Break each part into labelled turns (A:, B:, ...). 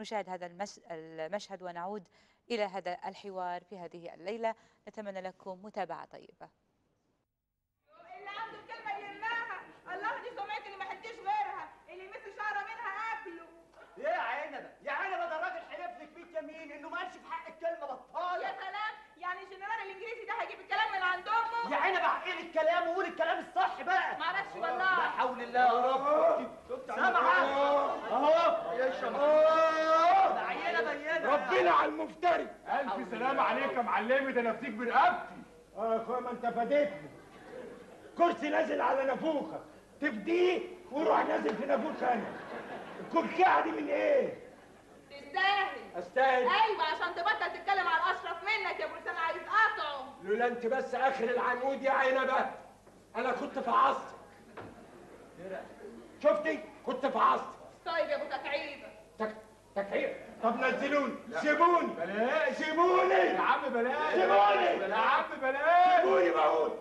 A: نشاهد هذا المس- المشهد ونعود إلى هذا الحوار في هذه الليلة نتمنى لكم متابعة طيبة
B: اللي عنده الكلمة يلمها الله دي سمعتي اللي ما حدش غيرها اللي يمس شعره منها اكله
C: ايه يا عنبه يا عنبه ده الراجل حلف لك بيك يمين انه ما قالش في حق الكلمه
B: يا
C: بطاله
B: سلام يعني الجنرال الانجليزي ده هيجيب الكلام من عند امه
C: يا عنبه احكي لي الكلام وقول الكلام الصح بقى
B: معرفش
C: لا
B: والله
C: حول الله يا رب سامعه اهو يا شباب عينه بينه
D: ربنا على المفتري الف سلام عليك يا معلمي ده انا فديك برقبتي اه يا اخويا ما انت فادتني كرسي نازل على نافوخك تفديه وروح نازل في نافوخ انا الكركعه دي من ايه؟
B: تستاهل
D: استاهل
B: ايوه عشان تبطل تتكلم على الاشرف منك يا ابو لسان عايز قطعه
D: لولا انت بس اخر العنقود يا عنبه انا كنت في عصر شفتي كنت في عصر
B: طيب يا ابو تكعيبه
D: تك... تكحير طب نزلوني سيبوني بلاش سيبوني يا عم بلاش سيبوني يا عم بلاش سيبوني بقول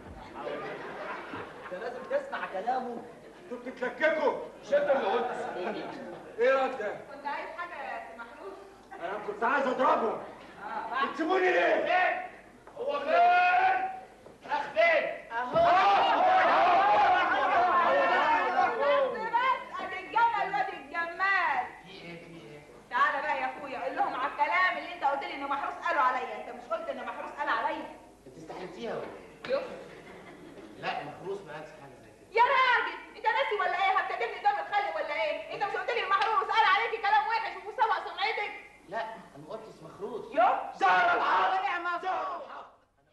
C: انت لازم تسمع كلامه
D: انتوا بتتلككوا مش انت اللي قلت ايه رد ده؟
B: كنت عايز حاجه يا سي محروس
D: انا كنت عايز اضربهم بتسيبوني ليه؟ هو فين؟ اخ فين؟
B: بس بس ادي الجمل وادي الجمال تعالى بقى يا اخويا قول لهم على الكلام اللي انت قلت لي ان محروس قالوا عليا انت مش قلت ان محروس قال عليا
E: انت استحلفتيها ولا ايه؟
B: يوه
E: لا محروس ما قالش حاجه زي كده
B: يا راجل انت ناسي ولا ايه هتكلمني دم تخلي ولا ايه انت مش قلت لي المحروس قال عليكي كلام وحش ومسوق سمعتك
E: لا انا ما قلتش مخروس
B: يوه
D: زهر الحق
B: ونعم
D: زهر الحق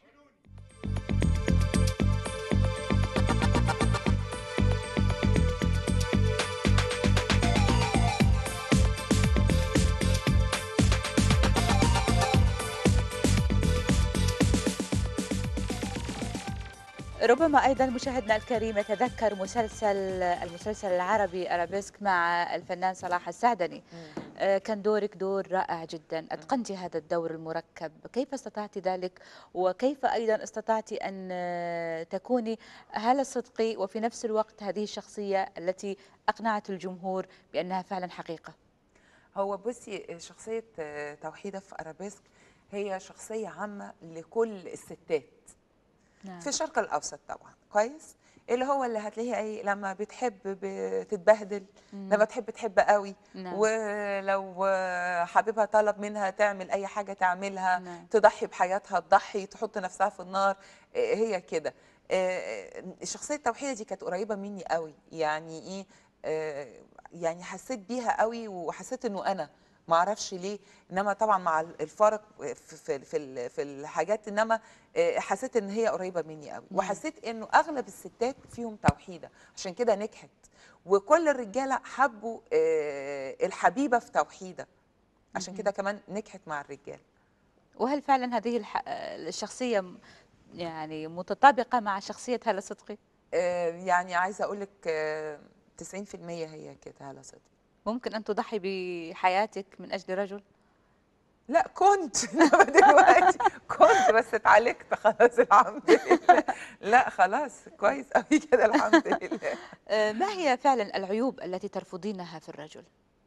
A: ربما ايضا مشاهدنا الكريم يتذكر مسلسل المسلسل العربي ارابيسك مع الفنان صلاح السعدني آه، كان دورك دور رائع جدا اتقنت هذا الدور المركب كيف استطعت ذلك وكيف ايضا استطعت ان آه، تكوني هالة صدقي وفي نفس الوقت هذه الشخصيه التي اقنعت الجمهور بانها فعلا حقيقه
F: هو بصي شخصية آه، توحيدة في أرابيسك هي شخصية عامة لكل الستات
A: نعم.
F: في الشرق الأوسط طبعا كويس اللي هو اللي هتلاقيها ايه لما بتحب بتتبهدل لما تحب تحب قوي
A: نعم.
F: ولو آه، حبيبها طلب منها تعمل اي حاجه تعملها
A: نعم.
F: تضحي بحياتها تضحي تحط نفسها في النار آه، هي كده آه، الشخصيه التوحيده دي كانت قريبه مني قوي يعني ايه آه، يعني حسيت بيها قوي وحسيت انه انا ما اعرفش ليه انما طبعا مع الفارق في في في, في الحاجات انما آه، حسيت ان هي قريبه مني قوي وحسيت انه اغلب الستات فيهم توحيده عشان كده نجحت وكل الرجاله حبوا آه، الحبيبه في توحيده عشان كده كمان نجحت مع الرجال
A: وهل فعلا هذه الح... الشخصيه م- يعني متطابقه مع شخصيه هالة صدقي
F: آه، يعني عايزه اقول لك آه، 90% هي كده هلا صدق
A: ممكن ان تضحي بحياتك من اجل رجل
F: لا كنت انما دلوقتي كنت بس اتعالجت خلاص الحمد لله لا خلاص كويس قوي كده الحمد لله
A: آه، ما هي فعلا العيوب التي ترفضينها في الرجل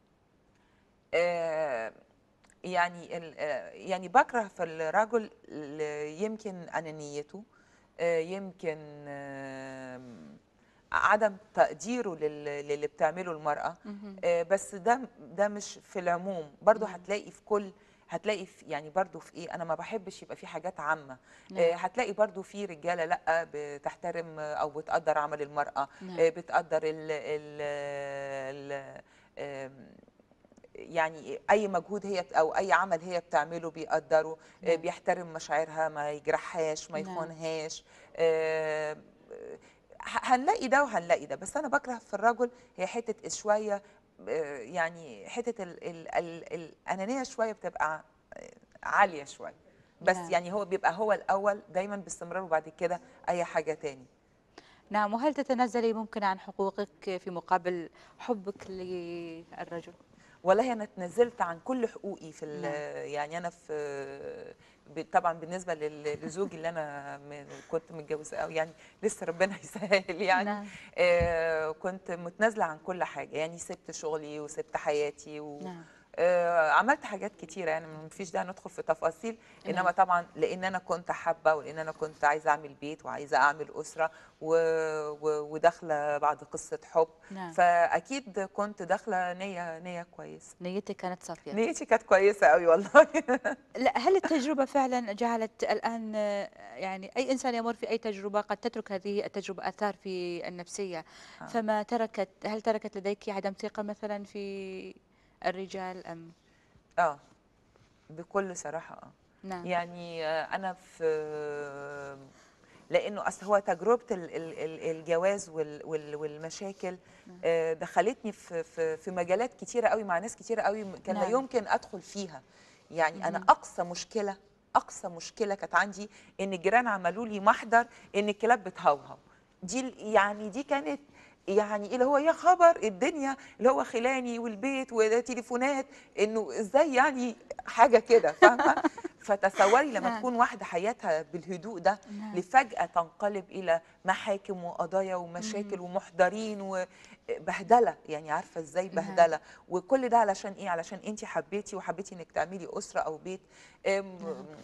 F: آه، يعني ال- آه، يعني بكره في الرجل ال- يمكن انانيته آه، يمكن آم، عدم تقديره لل- للي بتعمله المراه آه، بس ده ده مش في العموم برضو هتلاقي في كل هتلاقي في يعني برضو في ايه انا ما بحبش يبقى في حاجات عامه آه، هتلاقي برضو في رجاله لا بتحترم او بتقدر عمل المراه
A: نعم.
F: آه، بتقدر ال ال ال آم، يعني اي مجهود هي او اي عمل هي بتعمله بيقدره آه،
A: نعم.
F: بيحترم مشاعرها ما يجرحهاش ما
A: نعم.
F: يخونهاش آه، ه- هنلاقي ده وهنلاقي ده بس انا بكره في الرجل هي حته شويه آه، يعني حته ال ال ال الانانيه شويه بتبقى آه، عاليه شويه بس
A: نعم.
F: يعني هو بيبقى هو الاول دايما باستمرار وبعد كده اي حاجه تاني
A: نعم وهل تتنازلي ممكن عن حقوقك في مقابل حبك للرجل
F: والله انا اتنازلت عن كل حقوقي في ال-
A: نعم.
F: يعني انا في ب- طبعا بالنسبه لل- لزوجي اللي انا م- كنت متجوزه او يعني لسه ربنا يسهل يعني
A: نعم.
F: آه كنت متنازله عن كل حاجه يعني سبت شغلي وسبت حياتي و
A: نعم.
F: آه، عملت حاجات كتيره يعني مفيش داعي ندخل في تفاصيل انما
A: نعم.
F: طبعا لان انا كنت حابه ولان انا كنت عايزه اعمل بيت وعايزه اعمل اسره و... و... وداخله بعد قصه حب
A: نعم.
F: فاكيد كنت داخله نيه نيه كويسه
A: نيتك كانت صافيه
F: نيتي كانت كويسه قوي والله
A: لا هل التجربة فعلا جعلت الآن آه، يعني أي إنسان يمر في أي تجربة قد تترك هذه التجربة آثار في النفسية
F: آه.
A: فما تركت هل تركت لديك عدم ثقة مثلا في الرجال أم
F: اه بكل صراحه اه
A: نعم
F: يعني آه، انا في لانه اصل هو تجربه ال- ال- ال- الجواز وال- وال- والمشاكل آه، دخلتني في في في مجالات كتيره قوي مع ناس كتيره قوي كان لا
A: نعم.
F: يمكن ادخل فيها يعني انا
A: مهم.
F: اقصى مشكله اقصى مشكله كانت عندي ان الجيران عملوا لي محضر ان الكلاب بتهوهو دي ال- يعني دي كانت يعني اللي هو يا خبر الدنيا اللي هو خلاني والبيت وتليفونات انه ازاي يعني حاجه كده فاهمه فتصوري لما
A: نعم.
F: تكون واحده حياتها بالهدوء ده
A: نعم.
F: لفجاه تنقلب الى محاكم وقضايا ومشاكل ومحضرين وبهدله يعني عارفه ازاي
A: نعم.
F: بهدله وكل ده علشان ايه علشان انت حبيتي وحبيتي انك تعملي اسره او بيت أم،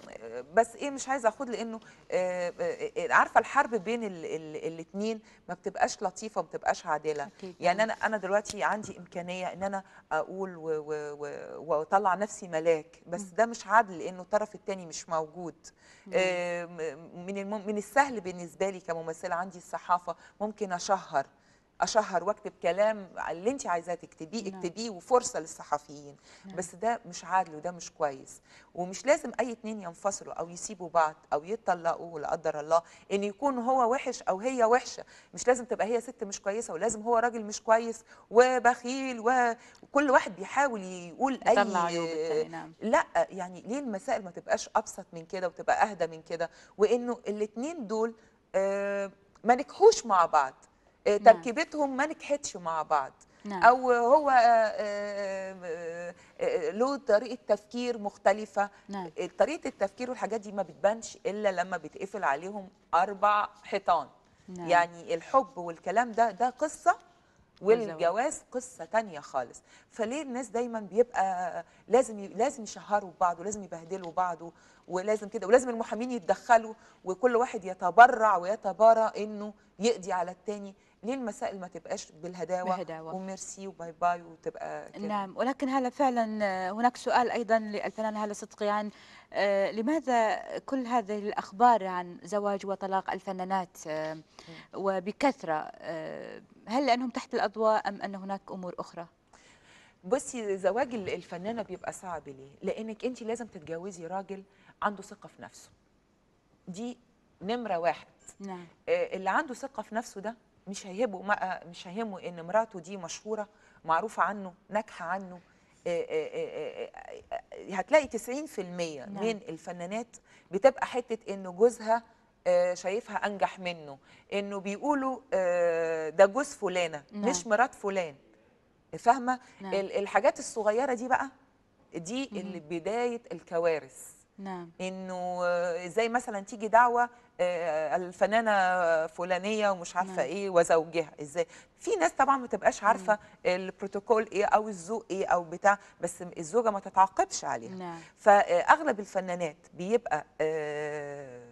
F: بس ايه مش عايزه اخد لانه آه، آه، آه، عارفه الحرب بين الاثنين ما بتبقاش لطيفه وما بتبقاش عادله
A: أكيد
F: يعني
A: نعم.
F: انا انا دلوقتي عندي امكانيه ان انا اقول و- و- و- واطلع نفسي ملاك بس ده مش عدل لانه الطرف الثاني مش موجود آه، م- من الم- من السهل بالنسبه لي كممثله عندي الصحافه ممكن اشهر اشهر واكتب كلام اللي انت عايزاه تكتبيه
A: نعم.
F: اكتبيه وفرصه للصحفيين
A: نعم.
F: بس ده مش عادل وده مش كويس ومش لازم اي اتنين ينفصلوا او يسيبوا بعض او يتطلقوا لا قدر الله ان يكون هو وحش او هي وحشه مش لازم تبقى هي ست مش كويسه ولازم هو راجل مش كويس وبخيل و- وكل واحد بيحاول يقول
A: يطلع
F: اي
A: عيوب التاني نعم
F: لا يعني ليه المسائل ما تبقاش ابسط من كده وتبقى اهدى من كده وانه الاتنين دول آه، ما نجحوش مع بعض آه،
A: نعم.
F: تركيبتهم ما نجحتش مع بعض
A: نعم
F: او هو آه، آه، آه، له طريقه تفكير مختلفه
A: نعم
F: طريقه التفكير والحاجات دي ما بتبانش الا لما بيتقفل عليهم اربع حيطان
A: نعم.
F: يعني الحب والكلام ده ده قصه
A: والزواج.
F: والجواز قصه تانية خالص فليه الناس دايما بيبقى لازم ي- لازم يشهروا بعض ولازم يبهدلوا بعض و- ولازم كده ولازم المحامين يتدخلوا وكل واحد يتبرع ويتبارى انه يقضي على التاني ليه المسائل ما تبقاش بالهداوه
A: بهداوة.
F: وميرسي وباي باي وتبقى كده
A: نعم ولكن هلا فعلا آه، هناك سؤال ايضا للفنان هلا صدقي عن آه، لماذا كل هذه الاخبار عن زواج وطلاق الفنانات آه، وبكثره آه، هل لانهم تحت الاضواء ام ان هناك امور اخرى؟
F: بصي زواج ال- الفنانه بيبقى صعب ليه؟ لانك انت لازم تتجوزي راجل عنده ثقه في نفسه. دي نمره واحد.
A: نعم
F: آه، اللي عنده ثقه في نفسه ده مش هيهمه ما- مش هيهمه ان مراته دي مشهوره معروفه عنه ناجحه عنه آه، آه، آه، آه، آه، هتلاقي 90%
A: نعم.
F: من الفنانات بتبقى حته انه جوزها آه، شايفها انجح منه انه بيقولوا آه، ده جوز فلانه
A: نعم.
F: مش مرات فلان فاهمه
A: نعم.
F: ال- الحاجات الصغيره دي بقى دي اللي بدايه الكوارث
A: نعم
F: انه آه، زي مثلا تيجي دعوه آه، الفنانه فلانيه ومش عارفه
A: نعم.
F: ايه وزوجها ازاي في ناس طبعا ما تبقاش عارفه البروتوكول ايه او الذوق ايه او بتاع بس الزوجه ما تتعاقبش عليها
A: نعم
F: فاغلب الفنانات بيبقى آه،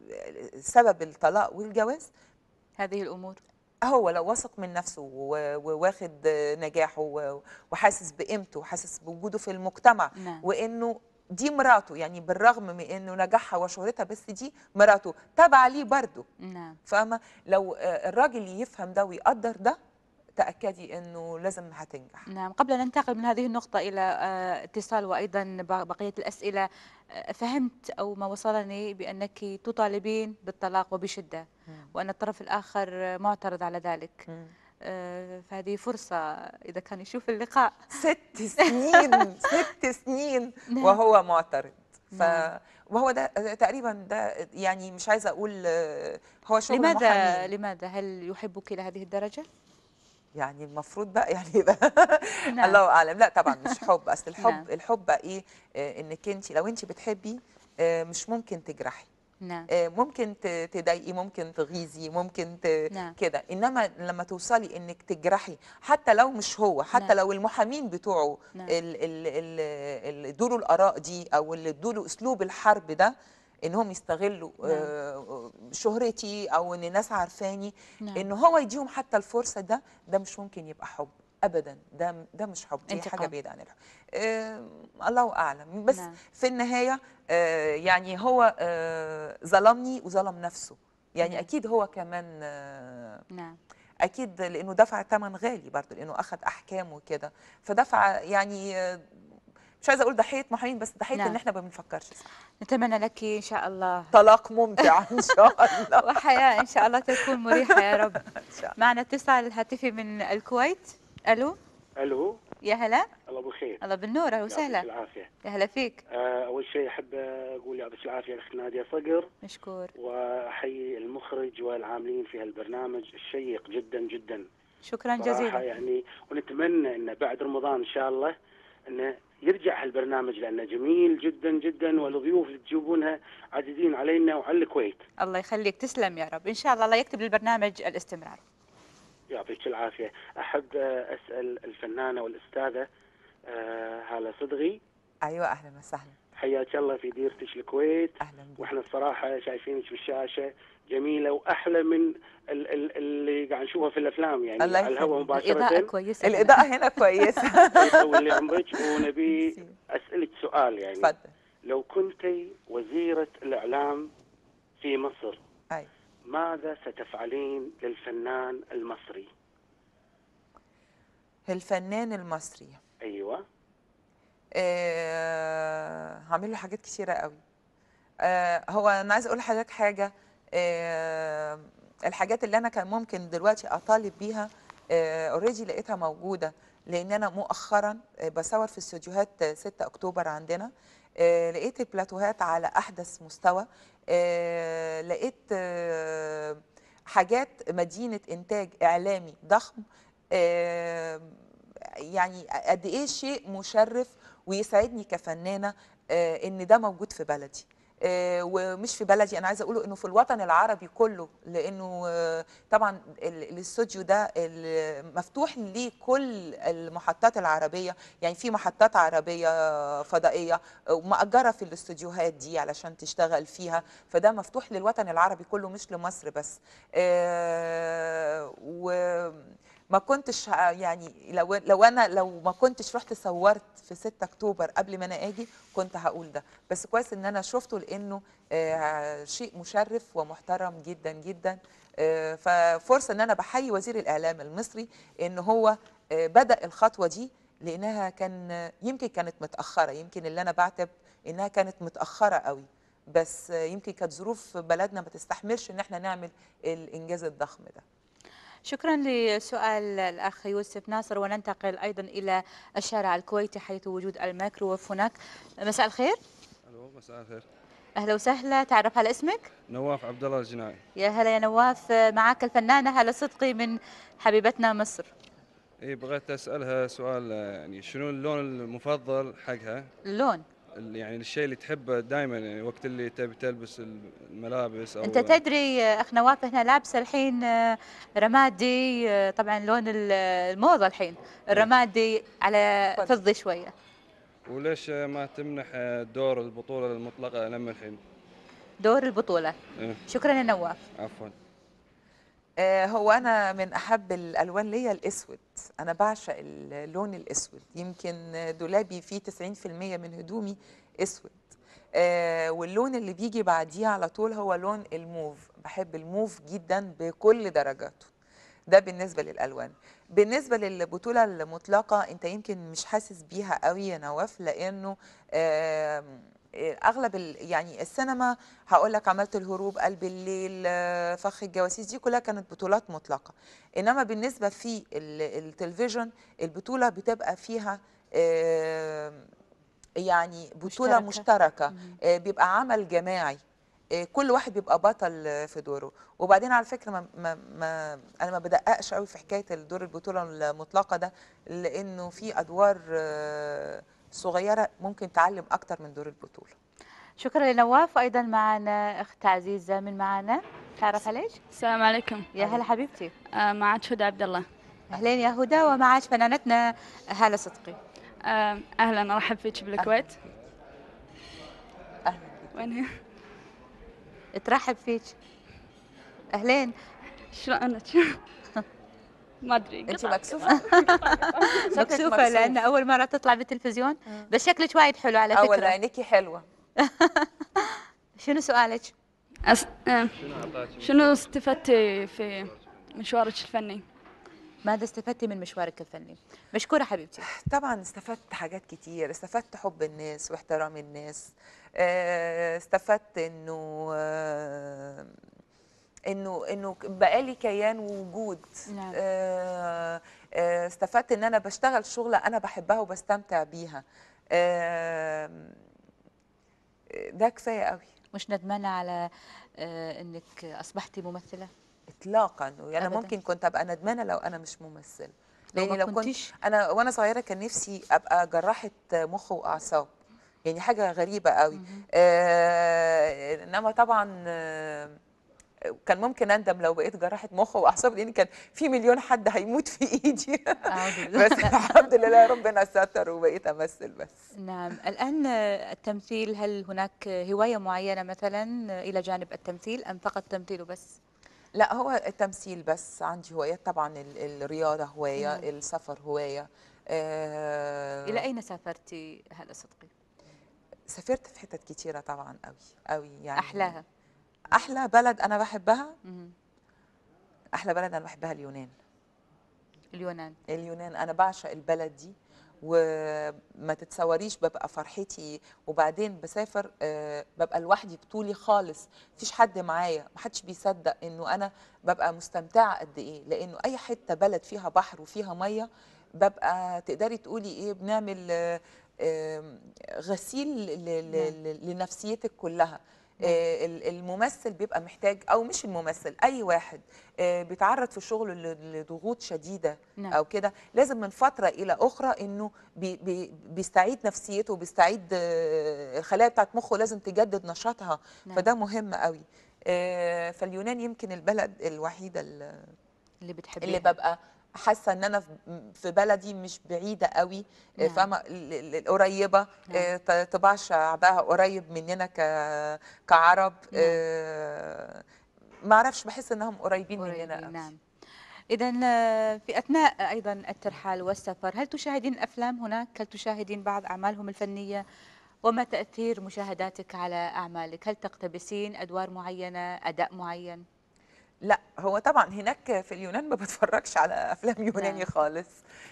F: سبب الطلاق والجواز
A: هذه الامور
F: هو لو واثق من نفسه و- وواخد نجاحه و- وحاسس بقيمته وحاسس بوجوده في المجتمع
A: نعم.
F: وانه دي مراته يعني بالرغم من انه نجاحها وشهرتها بس دي مراته تابعه ليه برضه
A: نعم
F: فاهمه لو آه، الراجل يفهم ده ويقدر ده تاكدي انه لازم هتنجح
A: نعم قبل أن ننتقل من هذه النقطة إلى آه، اتصال وأيضا ب- بقية الأسئلة آه، فهمت أو ما وصلني بأنك تطالبين بالطلاق وبشدة وأن الطرف الآخر آه، معترض على ذلك
F: مم.
A: آه، فهذه فرصة إذا كان يشوف اللقاء
F: ست سنين ست سنين
A: نعم.
F: وهو معترض ف
A: نعم.
F: وهو ده تقريبا ده يعني مش عايزه اقول آه، هو شغل
A: لماذا
F: محامين.
A: لماذا هل يحبك إلى هذه الدرجة؟
F: يعني المفروض بقى يعني يبقى
A: نعم.
F: الله اعلم لا طبعا مش حب اصل الحب
A: نعم.
F: الحب بقى ايه آه، انك انت لو انت بتحبي آه، مش ممكن تجرحي
A: نعم
F: آه، ممكن ت- تضايقي ممكن تغيظي ممكن ت...
A: نعم.
F: كده انما لما توصلي انك تجرحي حتى لو مش هو حتى
A: نعم.
F: لو المحامين بتوعه
A: نعم.
F: ال- ال- ال- اللي ادوا الاراء دي او اللي ادوا اسلوب الحرب ده انهم يستغلوا
A: نعم.
F: آه، شهرتي او ان الناس عارفاني
A: نعم.
F: ان هو يديهم حتى الفرصه ده ده مش ممكن يبقى حب ابدا ده ده مش حب دي
A: انتقام.
F: حاجه بعيده عن الحب آه الله اعلم بس
A: نعم.
F: في النهايه آه يعني هو آه ظلمني وظلم نفسه يعني
A: نعم.
F: اكيد هو كمان آه
A: نعم
F: اكيد لانه دفع ثمن غالي برضه لانه اخذ احكام وكده فدفع يعني آه، مش عايزه اقول ضحيه محامين بس ضحيه
A: نعم.
F: ان احنا ما بنفكرش صح
A: نتمنى لك ان شاء الله
F: طلاق ممتع ان شاء الله
A: وحياه ان شاء الله تكون مريحه يا رب
F: ان شاء الله
A: معنا اتصال هاتفي من الكويت الو
G: الو
A: يا هلا
G: الله بالخير
A: الله بالنور اهلا
G: يعطيك
A: وسهلا
G: العافيه
A: يا هلا فيك
G: آه، اول شيء احب اقول يعطيك العافيه الاخت ناديه صقر
A: مشكور
G: واحيي المخرج والعاملين في هالبرنامج الشيق جدا جدا
A: شكرا
G: صراحه
A: جزيلا
G: يعني ونتمنى انه بعد رمضان ان شاء الله انه يرجع هالبرنامج لانه جميل جدا جدا والضيوف اللي تجيبونها عزيزين علينا وعلى الكويت
A: الله يخليك تسلم يا رب ان شاء الله الله يكتب للبرنامج الاستمرار
G: يعطيك العافيه احب آه، اسال الفنانه والاستاذه آه، هاله صدغي
F: ايوه اهلا وسهلا
G: حياك الله في ديرتك الكويت
F: اهلا بك
G: واحنا الصراحه شايفينك بالشاشه جميله واحلى من ال- ال- اللي قاعد نشوفها في الافلام يعني
F: الله
G: على الهواء
F: يخليك.
A: الاضاءه
G: مباشره
A: كويسه هنا.
F: الاضاءه هنا كويسه
G: يطول لي عمرك ونبي اسالك سؤال يعني
F: اتفضل
G: لو كنت وزيره الاعلام في مصر
F: أي.
G: ماذا ستفعلين للفنان المصري؟
F: الفنان المصري
G: ايوه
F: آه، هعمل له حاجات كتيرة قوي آه، هو انا عايزه اقول لحضرتك حاجه آه، الحاجات اللي انا كان ممكن دلوقتي اطالب بيها اوريدي لقيتها موجوده لان انا مؤخرا آه، بصور في استوديوهات آه، 6 اكتوبر عندنا آه، لقيت البلاتوهات على احدث مستوى آه، لقيت آه، حاجات مدينه انتاج اعلامي ضخم آه، يعني قد ايه شيء مشرف ويسعدني كفنانه آه، ان ده موجود في بلدي آه، ومش في بلدي انا عايزه اقوله انه في الوطن العربي كله لانه آه، طبعا ال- الاستوديو ده ال- مفتوح لكل المحطات العربيه يعني في محطات عربيه فضائيه آه، مأجره في الاستوديوهات دي علشان تشتغل فيها فده مفتوح للوطن العربي كله مش لمصر بس آه، و ما كنتش ه- يعني لو لو انا لو ما كنتش رحت صورت في 6 اكتوبر قبل ما انا اجي كنت هقول ده بس كويس ان انا شفته لانه آه، شيء مشرف ومحترم جدا جدا آه، ففرصه ان انا بحيي وزير الاعلام المصري ان هو آه، بدا الخطوه دي لانها كان يمكن كانت متاخره يمكن اللي انا بعتب انها كانت متاخره قوي بس آه، يمكن كانت ظروف بلدنا ما تستحملش ان احنا نعمل الانجاز الضخم ده
A: شكرا لسؤال الاخ يوسف ناصر وننتقل ايضا الى الشارع الكويتي حيث وجود الميكروويف هناك مساء الخير
H: الو مساء الخير
A: اهلا وسهلا تعرف على اسمك
H: نواف عبد الله الجناعي
A: يا هلا يا نواف معك الفنانه هلا صدقي من حبيبتنا مصر
H: اي بغيت اسالها سؤال آه، يعني شنو اللون المفضل حقها
A: اللون
H: ال- يعني الشيء اللي تحبه دائما يعني وقت اللي تبي تلبس الملابس او
A: انت تدري اخ نواف هنا لابسه الحين آه، رمادي آه، طبعا لون ال- الموضه الحين الرمادي على
F: تفضل.
A: فضي شويه
H: وليش ما تمنح آه، دور البطوله المطلقه لما الحين
A: دور البطوله
H: إيه.
A: شكرا يا نواف
H: عفوا
F: آه، هو انا من احب الالوان ليا الاسود انا بعشق اللون الاسود يمكن دولابي فيه 90% من هدومي اسود آه، واللون اللي بيجي بعديه على طول هو لون الموف بحب الموف جدا بكل درجاته ده بالنسبه للالوان بالنسبه للبطوله المطلقه انت يمكن مش حاسس بيها قوي يا نواف لانه آم، آه، اغلب ال- يعني السينما هقول لك عملت الهروب قلب الليل آه، فخ الجواسيس دي كلها كانت بطولات مطلقه انما بالنسبه في ال- التلفزيون البطوله بتبقى فيها آم، يعني بطوله
A: مشتركة.
F: مشتركه آه، بيبقى عمل جماعي آه، كل واحد بيبقى بطل آه، في دوره وبعدين على فكره ما ما ما انا ما بدققش قوي في حكايه الدور البطوله المطلقه ده لانه في ادوار آه، صغيره ممكن تعلم اكتر من دور البطوله
A: شكرا لنواف وايضا معنا اخت عزيزه من معنا تعرف عليك
I: السلام عليكم
A: يا هلا حبيبتي
I: آه معك هدى عبد الله
A: اهلين يا هدى ومعك فنانتنا هاله صدقي
I: آه اهلا ارحب فيك بالكويت
F: اهلا
I: وين هي؟
A: ترحب فيك اهلين
I: شلونك؟ ما ادري
F: انت مكسوفه
A: مكسوفه لان اول مره تطلع بالتلفزيون بس شكلك وايد حلو على
F: اول
A: فكره
F: عينيكي حلوه
A: شنو سؤالك
I: أس... آه.
H: شنو اعطاك
I: شنو استفدتي في مشوارك الفني؟
A: ماذا استفدتي من مشوارك الفني مشكوره حبيبتي
F: طبعا استفدت حاجات كتير استفدت حب الناس واحترام الناس آه، استفدت انه آه، انه انه بقالي كيان ووجود
A: نعم.
F: آه، آه، استفدت ان انا بشتغل شغله انا بحبها وبستمتع بيها آه، ده كفايه قوي
A: مش ندمانه على آه، انك اصبحتي ممثله
F: اطلاقا يعني انا
A: أبداً.
F: ممكن كنت ابقى ندمانه لو انا مش ممثله
A: لو
F: لاني
A: ما
F: لو كنت
A: كنتيش
F: انا وانا صغيره كان نفسي ابقى جراحه مخ واعصاب يعني حاجه غريبه قوي آه انما طبعا آه كان ممكن اندم لو بقيت جراحه مخ واعصاب لان كان في مليون حد هيموت في ايدي
A: أعوذ بالله.
F: بس الحمد لله ربنا ستر وبقيت امثل بس
A: نعم الآن آه، التمثيل هل هناك هواية معينة مثلا آه، إلى جانب التمثيل أم فقط تمثيل وبس؟
F: لا هو التمثيل بس عندي هوايات طبعا ال- الرياضه هوايه
A: نعم.
F: السفر هوايه آه
A: إلى أين سافرتي هلا صدقي؟
F: سافرت في حتت كتيره طبعا قوي قوي يعني
A: أحلاها
F: احلى بلد انا بحبها
A: مهم.
F: احلى بلد انا بحبها اليونان
A: اليونان
F: اليونان انا بعشق البلد دي وما تتصوريش ببقى فرحتي وبعدين بسافر آه، ببقى لوحدي بطولي خالص مفيش حد معايا محدش بيصدق انه انا ببقى مستمتعه قد ايه لانه اي حته بلد فيها بحر وفيها ميه ببقى تقدري تقولي ايه بنعمل آه، آم، غسيل ل- ل- ل- لنفسيتك كلها آه، ال- الممثل بيبقى محتاج او مش الممثل اي واحد آه، بيتعرض في شغله ل- لضغوط شديده
A: نعم.
F: او كده لازم من فتره الى اخرى انه بي بي بيستعيد نفسيته وبيستعيد آه، الخلايا بتاعت مخه لازم تجدد نشاطها
A: نعم.
F: فده مهم قوي آه، فاليونان يمكن البلد الوحيده اللي
A: اللي بتحبيها
F: اللي ببقى حاسه ان انا في- في بلدي مش بعيده قوي آه،
A: نعم.
F: فاهمه ال- ال- القريبه
A: نعم.
F: آه، ط- طباع شعبها قريب مننا ك كعرب
A: نعم.
F: آه، ما اعرفش بحس انهم قريبين مننا
A: قريبين
F: قوي
A: نعم إذا في أثناء أيضا الترحال والسفر هل تشاهدين أفلام هناك؟ هل تشاهدين بعض أعمالهم الفنية؟ وما تأثير مشاهداتك على أعمالك؟ هل تقتبسين أدوار معينة؟ أداء معين؟
F: لا هو طبعا هناك في اليونان ما بتفرجش على افلام يوناني
A: نعم.
F: خالص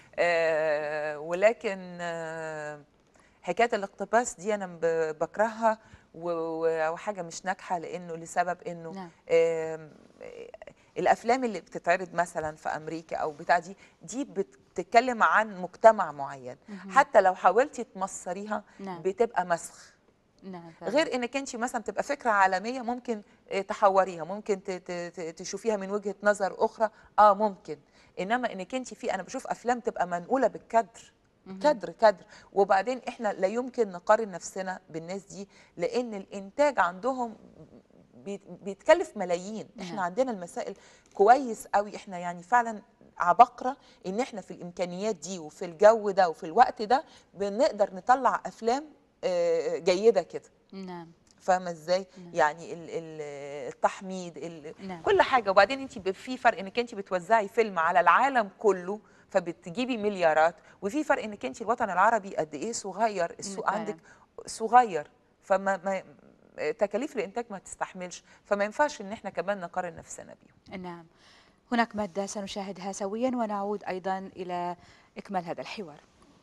F: آه ولكن آه حكايه الاقتباس دي انا ب- بكرهها و- و- وحاجه مش ناجحه لانه لسبب انه
A: نعم.
F: آم، آه الافلام اللي بتتعرض مثلا في امريكا او بتاع دي دي بتتكلم عن مجتمع معين حتى لو حاولتي تمصريها
A: نعم.
F: بتبقى مسخ
A: نعم فعلاً.
F: غير انك انت مثلا تبقى فكره عالميه ممكن آه، تحوريها ممكن ت- ت- ت- تشوفيها من وجهه نظر اخرى اه ممكن انما انك انت في انا بشوف افلام تبقى منقوله بالكدر كدر كدر وبعدين احنا لا يمكن نقارن نفسنا بالناس دي لان الانتاج عندهم بي- بيتكلف ملايين احنا
A: نعم.
F: عندنا المسائل كويس قوي احنا يعني فعلا عبقرة ان احنا في الامكانيات دي وفي الجو ده وفي الوقت ده بنقدر نطلع افلام آه، جيده كده
A: نعم
F: فاهمه ازاي يعني ال- ال- التحميض ال-
A: نعم.
F: كل حاجه وبعدين انت ب- في فرق انك انت بتوزعي فيلم على العالم كله فبتجيبي مليارات وفي فرق انك انت الوطن العربي قد ايه صغير السوق
A: فعلاً.
F: عندك صغير فما ما تكاليف الانتاج ما تستحملش فما ينفعش ان احنا كمان نقارن نفسنا بيهم
A: نعم هناك مادة سنشاهدها سويا ونعود أيضا إلى إكمال هذا الحوار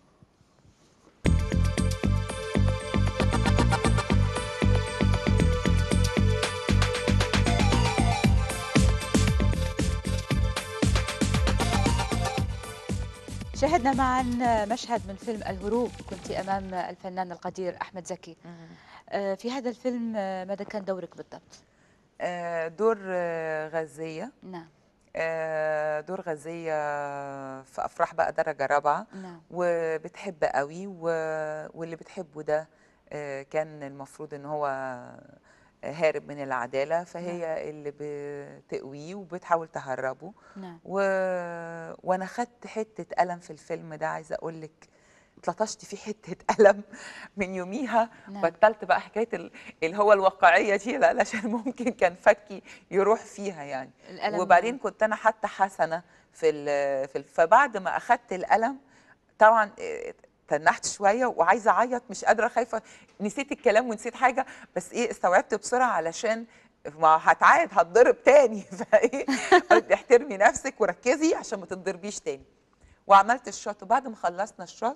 A: شاهدنا معا مشهد من فيلم الهروب كنت أمام الفنان القدير أحمد زكي آه، في هذا الفيلم آه، ماذا كان دورك بالضبط؟
F: آه، دور آه، غزيه
A: نعم
F: آه، دور غزيه في افراح بقى درجه رابعه
A: نعم
F: وبتحب قوي و... واللي بتحبه ده آه، كان المفروض ان هو هارب من العداله فهي اللي بتقويه وبتحاول تهربه
A: نعم
F: و... وانا خدت حته قلم في الفيلم ده عايزه اقول لك اتلطشت فيه حته قلم من يوميها
A: نعم.
F: بطلت بقى حكايه ال- اللي هو الواقعيه دي لا علشان ممكن كان فكي يروح فيها يعني
A: القلم
F: وبعدين كنت انا حتى حسنه في ال... في ال... فبعد ما اخدت القلم طبعا إيه، تنحت شويه وعايزه اعيط مش قادره خايفه نسيت الكلام ونسيت حاجه بس ايه استوعبت بسرعه علشان ما هتعاد هتضرب تاني فايه قلت احترمي نفسك وركزي عشان ما تتضربيش تاني وعملت الشوت وبعد ما خلصنا الشوت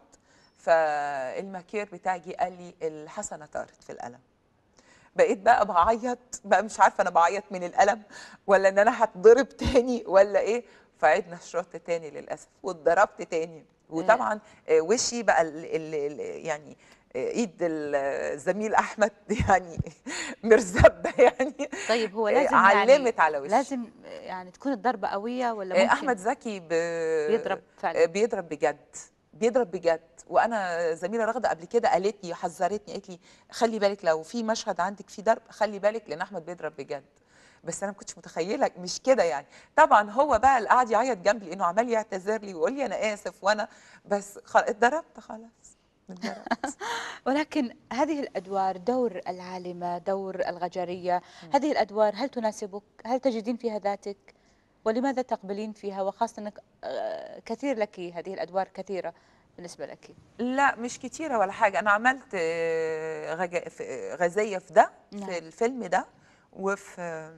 F: فالماكير بتاعي جه قال لي الحسنه طارت في القلم بقيت بقى بعيط بقى مش عارفه انا بعيط من الالم ولا ان انا هتضرب تاني ولا ايه فعدنا الشوط تاني للاسف واتضربت تاني وطبعا آه، وشي بقى ال ال ال يعني آه، ايد الزميل احمد يعني مرزبه يعني
A: طيب هو
F: آه،
A: لازم
F: علمت
A: يعني
F: على وشي
A: لازم يعني تكون الضربة قوية ولا
F: آه،
A: ممكن
F: احمد زكي ب...
A: بيضرب فعلا.
F: آه، بيضرب بجد بيضرب بجد وانا زميله رغده قبل كده قالت لي حذرتني قالت لي خلي بالك لو في مشهد عندك فيه ضرب خلي بالك لان احمد بيضرب بجد بس انا ما كنتش متخيله مش كده يعني طبعا هو بقى اللي قاعد يعيط جنبي لانه عمال يعتذر لي ويقول لي انا اسف وانا بس خل... اتضربت خلاص اتضربت
A: ولكن هذه الأدوار دور العالمة دور الغجرية هذه الأدوار هل تناسبك هل تجدين فيها ذاتك ولماذا تقبلين فيها وخاصة أنك آه، كثير لك هذه الأدوار كثيرة بالنسبة لك
F: لا مش كتيرة ولا حاجة أنا عملت آه، غجا- في- غازية في ده
A: نعم.
F: في الفيلم ده وفي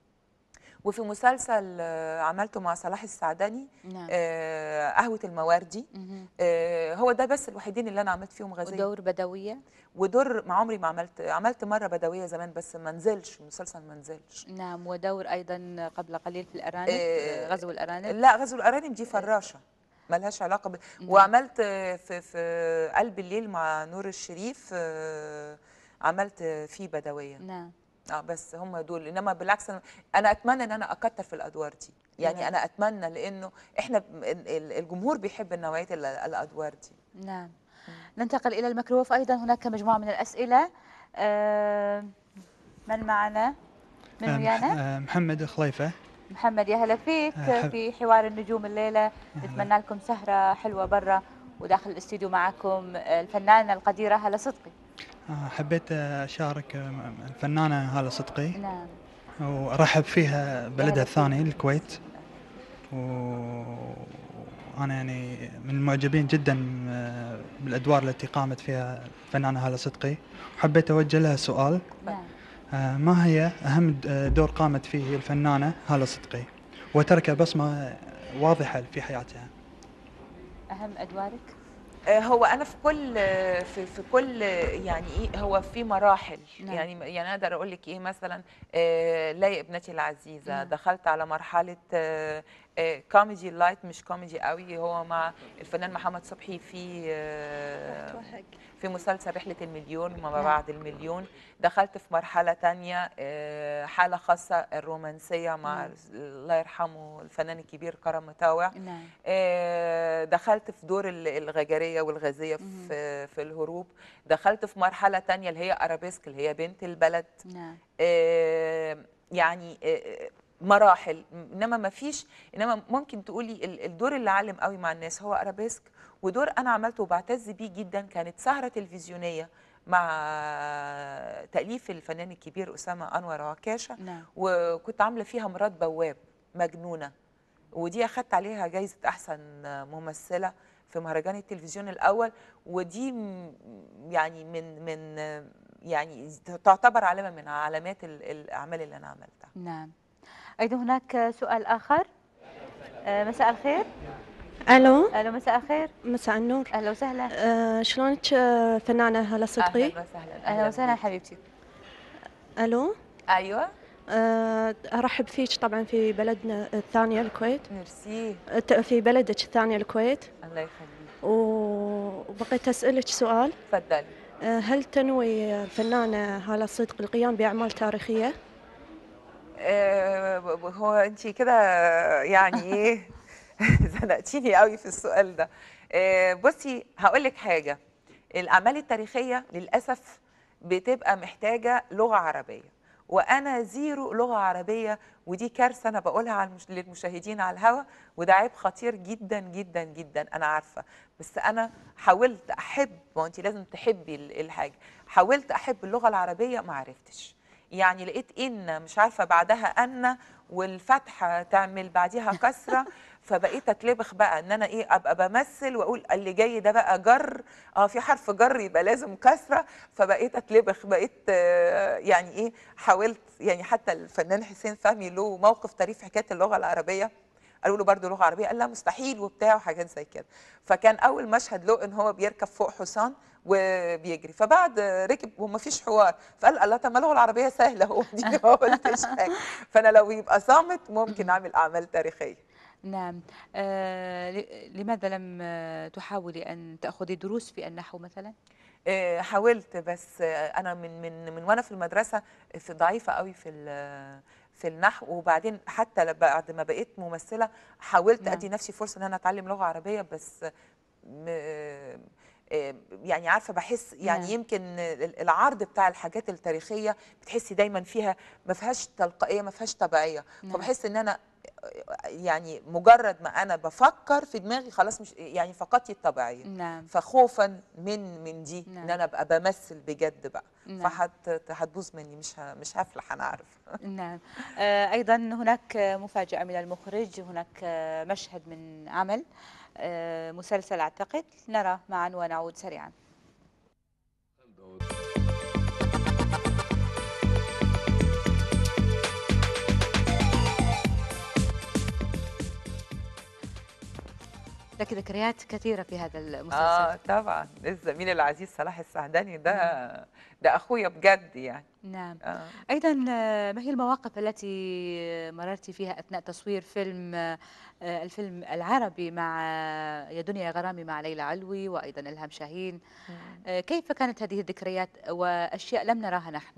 F: وفي مسلسل آه، عملته مع صلاح السعدني
A: نعم
F: آه، قهوة المواردي
A: مهم.
F: آه، هو ده بس الوحيدين اللي أنا عملت فيهم غازية
A: ودور بدوية
F: ودور ما عمري ما عملت عملت مرة بدوية زمان بس ما نزلش المسلسل ما نزلش
A: نعم ودور أيضا قبل قليل في الأرانب
F: آه،
A: آه، غزو الأرانب
F: لا غزو الأرانب دي فراشة ملهاش علاقة ب...
A: نعم.
F: وعملت آه، في في قلب الليل مع نور الشريف آه، عملت آه، فيه بدوية
A: نعم
F: اه بس هم دول انما بالعكس أنا- انا اتمنى ان انا اكتر في الادوار دي يعني
A: نعم.
F: انا اتمنى لانه احنا ب- ال- ال- الجمهور بيحب نوعيه ال- الادوار دي
A: نعم ننتقل إلى الميكروويف أيضا هناك مجموعة من الأسئلة آه، من معنا؟ من
J: آه،
A: ويانا؟
J: مح- آه، محمد خليفة
A: محمد يا هلا فيك
J: أهلا.
A: في حوار النجوم الليلة نتمنى لكم سهرة حلوة برا وداخل الاستديو معكم الفنانة القديرة هلا صدقي
J: آه، حبيت أشارك آه، الفنانة هالة صدقي
A: نعم
J: وأرحب فيها بلدها
A: فيك.
J: الثاني الكويت وأنا يعني من المعجبين جدا آه، بالأدوار التي قامت فيها الفنانة هالة صدقي وحبيت أوجه لها سؤال
A: نعم
J: آه، ما هي أهم د- دور قامت فيه الفنانة هالة صدقي وترك بصمة واضحة في حياتها
A: أهم أدوارك
F: آه، هو انا في كل في في كل يعني ايه هو في مراحل
A: نعم.
F: يعني يعني اقدر اقول لك ايه مثلا آه، لا يا ابنتي العزيزه
A: نعم.
F: دخلت على مرحله آه، آه، كوميدي لايت مش كوميدي قوي هو مع الفنان محمد صبحي في آه، في مسلسل رحلة المليون وما
A: نعم.
F: بعد المليون دخلت في مرحلة تانية آه، حالة خاصة الرومانسية مع
A: نعم.
F: الله يرحمه الفنان الكبير كرم مطاوع
A: نعم
F: آه، دخلت في دور ال- الغجرية والغازية
A: مهم.
F: في في الهروب دخلت في مرحلة تانية اللي هي أرابيسك اللي هي بنت البلد
A: نعم
F: آه، يعني آه، مراحل انما ما فيش انما ممكن تقولي ال- الدور اللي علم قوي مع الناس هو ارابيسك ودور انا عملته وبعتز بيه جدا كانت سهره تلفزيونيه مع تاليف الفنان الكبير اسامه انور عكاشه
A: نعم
F: وكنت عامله فيها مرات بواب مجنونه ودي اخدت عليها جايزه احسن ممثله في مهرجان التلفزيون الاول ودي م- يعني من من يعني تعتبر علامه من علامات ال- الاعمال اللي انا عملتها
A: نعم أيضا هناك سؤال آخر آه، مساء الخير
K: الو
A: ألو مساء الخير
K: مساء النور
A: أهلا وسهلا
K: آه شلونك آه، فنانة هلا صدقي
F: اهلا وسهلا
A: أهلا وسهلا
F: بيك.
A: حبيبتي
K: الو
F: ايوه
K: آه ارحب فيك طبعا في بلدنا الثانية الكويت
F: ميرسي
K: آه، ت- في بلدك الثانية الكويت
F: الله يخليك
K: و- وبغيت اسالك سؤال
F: تفضلي
K: آه هل تنوي الفنانة هلا صدق القيام باعمال تاريخية؟
F: آه، ب- ب- هو انت كده يعني ايه زنقتيني قوي في السؤال ده آه، بصي هقول لك حاجه الاعمال التاريخيه للاسف بتبقى محتاجه لغه عربيه وانا زيرو لغه عربيه ودي كارثه انا بقولها على المش... للمشاهدين على الهوا وده عيب خطير جدا جدا جدا انا عارفه بس انا حاولت احب ما انت لازم تحبي ال- الحاجه حاولت احب اللغه العربيه ما عرفتش يعني لقيت ان مش عارفه بعدها ان والفتحه تعمل بعديها كسره فبقيت اتلبخ بقى ان انا ايه ابقى بمثل واقول اللي جاي ده بقى جر اه في حرف جر يبقى لازم كسره فبقيت اتلبخ بقيت آه، يعني ايه حاولت يعني حتى الفنان حسين فهمي له موقف طريف في حكايه اللغه العربيه قالوا له برضه لغه عربيه قال لا مستحيل وبتاع وحاجات زي كده فكان اول مشهد له ان هو بيركب فوق حصان وبيجري فبعد ركب وما فيش حوار فقال الله طب ما اللغه العربيه سهله هو دي ما قلتش حاجه فانا لو يبقى صامت ممكن اعمل اعمال تاريخيه
A: نعم آه ل- لماذا لم آه، تحاولي أن تأخذي دروس في النحو مثلا؟
F: آه، حاولت بس آه، انا من من من وانا في المدرسه في ضعيفه قوي في ال- في النحو وبعدين حتى ل- بعد ما بقيت ممثله حاولت
A: نعم.
F: ادي نفسي فرصه ان انا اتعلم لغه عربيه بس م- آه، يعني عارفه بحس يعني
A: نعم.
F: يمكن ال- العرض بتاع الحاجات التاريخيه بتحسي دايما فيها ما فيهاش تلقائيه ما فيهاش طبيعيه
A: نعم.
F: فبحس ان انا يعني مجرد ما انا بفكر في دماغي خلاص مش يعني فقدت الطبيعيه
A: نعم
F: فخوفا من من دي
A: نعم.
F: ان انا ابقى بمثل بجد بقى
A: نعم.
F: فهت هتبوظ مني مش ه- مش هفلح انا عارف
A: نعم آه، أيضا هناك مفاجأة من المخرج هناك آه، مشهد من عمل آه، مسلسل أعتقد نرى معا ونعود سريعا لك ذكريات كثيرة في هذا المسلسل
F: اه طبعا الزميل العزيز صلاح السعداني ده ده اخويا بجد يعني
A: نعم
F: آه.
A: أيضا آه، ما هي المواقف التي مررت فيها أثناء تصوير فيلم آه، آه، الفيلم العربي مع آه، يا دنيا يا غرامي مع ليلى علوي وأيضا إلهام شاهين آه، كيف كانت هذه الذكريات وأشياء لم نراها نحن